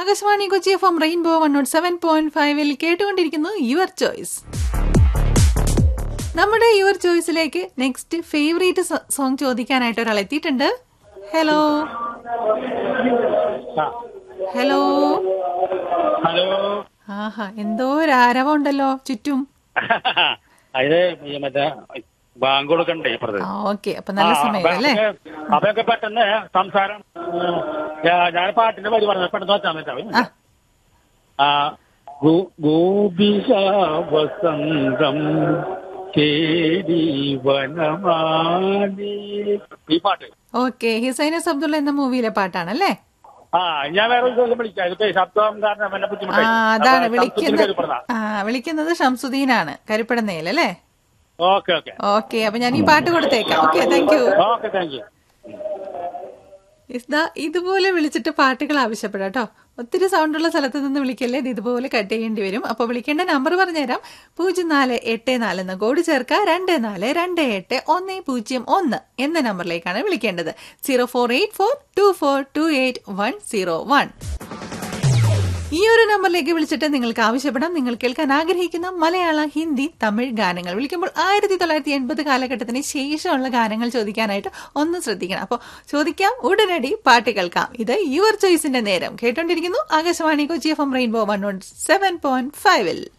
Akashvani Kochi F M Rainbow one nought seven point ഫൈവിൽ കേട്ടുകൊണ്ടിരിക്കുന്നു your choice നമ്മുടെ യുവർ ചോയ്സിലേക്ക് നെക്സ്റ്റ് ഫേവറേറ്റ് സോങ് ചോദിക്കാനായിട്ട് ഒരാൾ എത്തിയിട്ടുണ്ട് ഹലോ ആ, ഹലോ ഹലോ ആഹാ എന്തോ ഒരു ആരവമുണ്ടല്ലോ ചുറ്റും ഇത് ഈ മറ്റേ ബാങ്ക് കൊടുക്കണ്ടേ ഇപ്പുറത്ത് ആ ഓക്കെ അപ്പൊ നല്ല ആ, സമയം അപ്പൊ അല്ലേ അതൊക്കെ- അതൊക്കെ പെട്ടെന്ന് സംസാരം ഞാ- ഞാൻ പാട്ടിന്റെ വരി പറഞ്ഞു പെട്ടെന്ന് വെച്ചാൽ മതി ആ. ആ ഗോ- ഗോപിക വസന്തം കേരി വനമാലി ഈ പാട്ട് ഓക്കെ ഹിസൈനസ് അബ്ദുള്ള എന്ന മൂവിയിലെ പാട്ടാണല്ലേ ആ ഞാൻ വേറെ ഒരു ദിവസം വിളിക്കാം ഇതിപ്പോ ഈ ശബ്ദം കാരണം എന്നെ ആ ബുദ്ധിമുട്ടായി അതാണ് അപ്പൊ വിളിക്കുന്നത് ശബ്ദത്തിന് കരുപ്പുറതാ. ആ വിളിക്കുന്നത് ഷംസുദ്ദീനാണ് കരുപ്പടന്നയിൽ അല്ലേ ഓക്കെ ഓക്കെ ഓക്കെ അപ്പൊ ഞാൻ ഈ പാട്ട് കൊടുത്തേക്കാം okay thank you okay thank you ഇതാ ഇതുപോലെ വിളിച്ചിട്ട് പാട്ടുകൾ ആവശ്യപ്പെടാം കേട്ടോ ഒത്തിരി സൗണ്ടുള്ള സ്ഥലത്ത് നിന്ന് വിളിക്കല്ലേ ഇത് ഇതുപോലെ കട്ട് ചെയ്യേണ്ടി വരും അപ്പോൾ വിളിക്കേണ്ട നമ്പർ പറഞ്ഞുതരാം പൂജ്യം നാല് എട്ട് നാല് എന്ന കോഡ് ചേർക്കുക രണ്ട് നാല് രണ്ട് എട്ട് ഒന്ന് പൂജ്യം ഒന്ന് എന്ന നമ്പറിലേക്കാണ് വിളിക്കേണ്ടത് zero four eight four two four two eight one zero one ഈ ഒരു നമ്പറിലേക്ക് വിളിച്ചിട്ട് നിങ്ങൾക്ക് ആവശ്യപ്പെടാം നിങ്ങൾ കേൾക്കാൻ ആഗ്രഹിക്കുന്ന മലയാള ഹിന്ദി തമിഴ് ഗാനങ്ങൾ വിളിക്കുമ്പോൾ ആയിരത്തി തൊള്ളായിരത്തി എൺപത് കാലഘട്ടത്തിന് ശേഷമുള്ള ഗാനങ്ങൾ ചോദിക്കാനായിട്ട് ഒന്ന് ശ്രദ്ധിക്കണം അപ്പോൾ ചോദിക്കാം ഉടനടി പാട്ട് കേൾക്കാം ഇത് യുവർ ചോയ്സിന്റെ നേരം കേട്ടോണ്ടിരിക്കുന്നു Akashvani Kochi F M Rainbow one one seven point ഫൈവിൽ